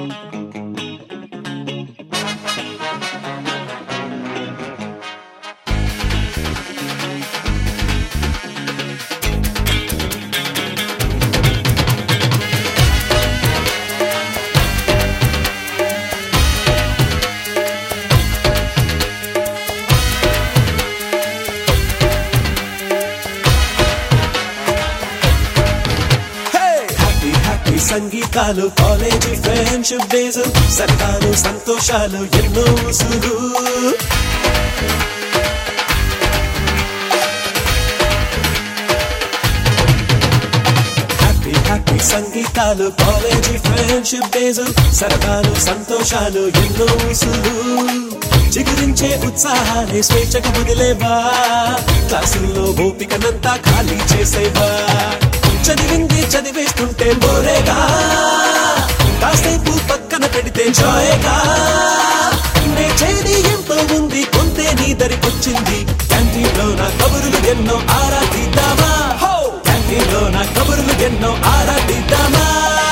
happy happy సంగీతాలు college friendship days సరదాలు సంతోషాలు ఎన్నో ఉసులు హ్యాపీ హ్యాపీ సంగీతాలు కాలేజీ ఫ్రెండ్షిప్ డేస్ సరదాలు సంతోషాలు ఎన్నో ఉసులు చిగురించే ఉత్సాహాన్ని స్వేచ్ఛకు వదిలేవా క్లాసుల్లో ఓపికనంతా ఖాళీ చేసేవా చదివింది చదివేస్తుంటే బోరేగా కాసేపు పక్కన పెడితే జాయేగా నేర్చేది ఎంతో ఉంది కొంతే నీ దరికొచ్చింది క్యాంటీన్ లో నా కబురులు ఎన్నో ఆరాధిద్దామా క్యాంటీన్ లో నా కబురులు ఎన్నో ఆరాధిద్దామా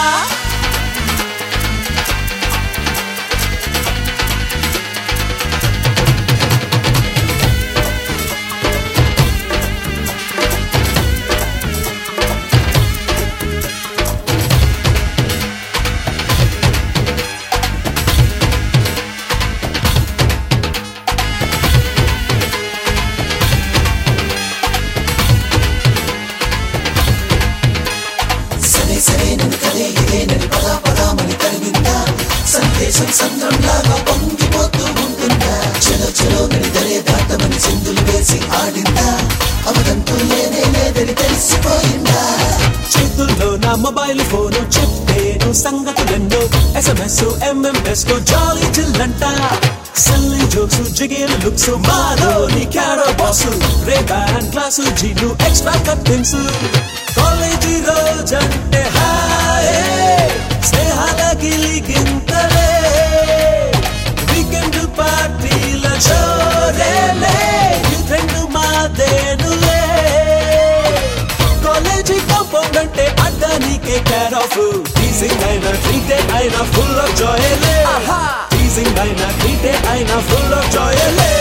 సరే సరే నన్ను కదే ఇదే నన్ను పదా పదామని కలిగిందా సందేశం సంద్రంలాగా పొంగిపోతూ ఉంటుందా చలో చలో నడిదరే దాటమని చిందులు వేసి ఆడిందా అవదంటూ లేనే లేదని తెలిసిపోయిందా చేతుల్లో నా మొబైల్ ఫోను చెప్పేను సంగతులెన్నో ఎస్ఎంఎస్ ఎంఎంఎస్ తో జాలీ చిల్లంట సల్లి జోక్స్ జిగేలు లుక్స్ మాలో నీ క్యాడో బాస్ రే బ్యాండ్ క్లాసు జీలు ఎక్స్ట్రా కట్టింగ్స్ కాలేజీ రోజంటే హాయ్ స్నేహాల గిలిగింతలే వీకెండ్ పార్టీల జోరేలే ఈ ట్రెండ్ మాదేనులే కాలేజీ కాంపౌండ్ అంటే అడ్డా నీకే కేర్ ఆఫ్ టీజింగ్ అయినా ట్రీటే అయినా ఫుల్ ఆఫ్ జాయలే టీజింగ్ అయినా ట్రీటే అయినా ఫుల్ ఆఫ్ జాయలే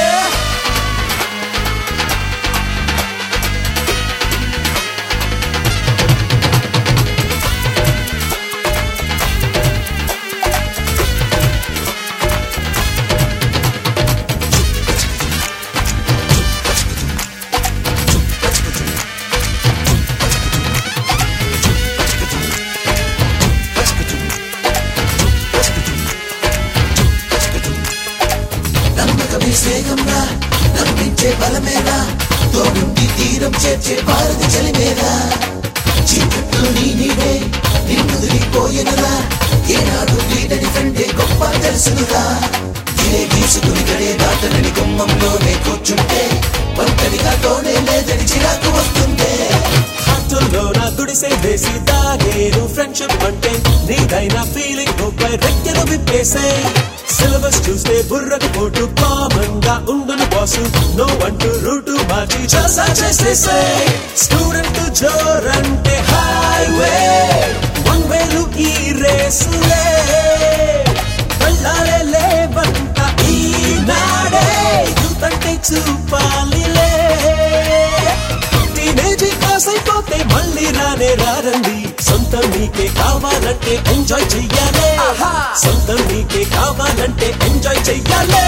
నమ్మకమే స్నేహంగా నమ్మించే బలమేనా తోడుండి తీరం చేర్చే భారతి చలిమేనా చీకట్లో నీ నీడే నిన్నుదిరిపోయేనురా ఏనాడు వీడని కంటే గొప్ప తెలుసునురా ఇదే గీసుకుని గడే దాటనని గుమ్మంలోనే కూర్చుంటే ఒంటరిగా తోడే లేదని చిరాకు వస్తుందే హార్టుల్లో నా గుడిసే వేసి దాగేను ఫ్రెండ్షిప్ అంటే నీదైనా ఫీలింగ్ పై రెక్కలు విప్పేసే సిలబస్ చూస్తే బుర్రకు పోటు కామన్ గా ఉండును బాసు నో అంటూ రూటు మార్చి జల్సా చేసేసే స్టూడెంట్ జోరంటే హైవే వన్ వేలు ఈ రేసులే వెళ్ళాలే లేవంట ఈనాడే యూత్ అంటే చూపాలిలే టీనేజీ పాస్ అయిపోతే మళ్ళీ రానే రారండి సొంతం నీకే కావాలంటే ఎంజాయ్ చెయ్యాలే సొంతం నీకే కావాలంటే ఎంజాయ్ చెయ్యాలే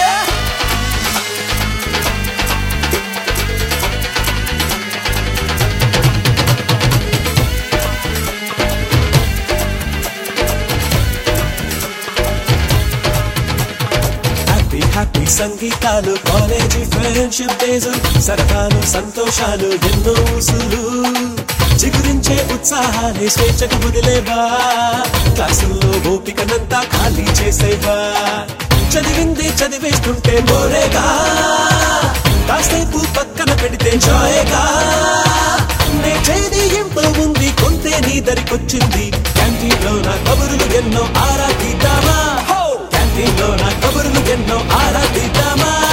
హ్యాపీ హ్యాపీ సంగీతాలు కాలేజీ ఫ్రెండ్షిప్ డేస్ సరదాలు సంతోషాలు ఎన్నో ఉసులు చిగురించే ఉత్సాహాన్ని స్వేచ్ఛకు వదిలేవా క్లాసుల్లో ఓపికనంతా ఖాళీ చేసేవా చదివింది చదివేస్తుంటే మోరేగా కాసేపు పక్కన పెడితే జాయేగా నేర్చేది ఎంతో ఉంది కొంతే నీ దరికొచ్చింది క్యాంటీన్ లో నా కబురులు ఎన్నో ఆరాధిద్దామా క్యాంటీన్ లో నా కబురులు ఎన్నో ఆరాధిద్దామా